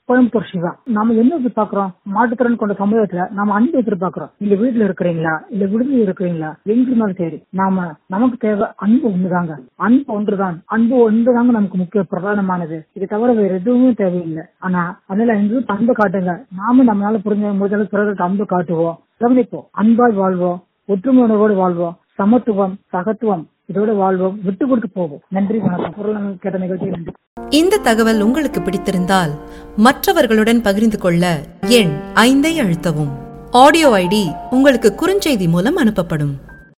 கோயம்புத்தூர் சிவா நாம என்ன எதிர்பார்க்கிறோம் மாற்றுத்திறன் கொண்ட சமுதாயத்துல நாம அன்பு எதிர்பார்க்கிறோம் இல்ல வீட்டுல இருக்கிறீங்களா இல்ல விடுதலை இருக்கிறீங்களா எங்க இருந்தாலும் சரி நாம நமக்கு தேவை அன்பு ஒண்ணுதாங்க அன்பு ஒன்றுதான் அன்பு ஒன்றுதாங்க நமக்கு முக்கிய பிரதானமானது இது தவிர வேற எதுவுமே தேவையில்லை ஆனா அதனால எங்களுக்கு அன்பு காட்டுங்க நாம நம்மளால புரிஞ்ச முதல்ல பிறருக்கு அன்பு காட்டுவோம் கவனிப்போம் அன்பால் வாழ்வோம் ஒற்றுமை உணர்வோடு வாழ்வோம் சமத்துவம் சகத்துவம் இதோட வாழ்வோம் விட்டு கொடுத்து போவோம் நன்றி வணக்கம் பொருள் கேட்ட நிகழ்ச்சி நன்றி இந்த தகவல் உங்களுக்கு பிடித்திருந்தால் மற்றவர்களுடன் பகிர்ந்து கொள்ள எண் ஐந்தை அழுத்தவும் ஆடியோ ஐடி உங்களுக்கு குறுஞ்செய்தி மூலம் அனுப்பப்படும்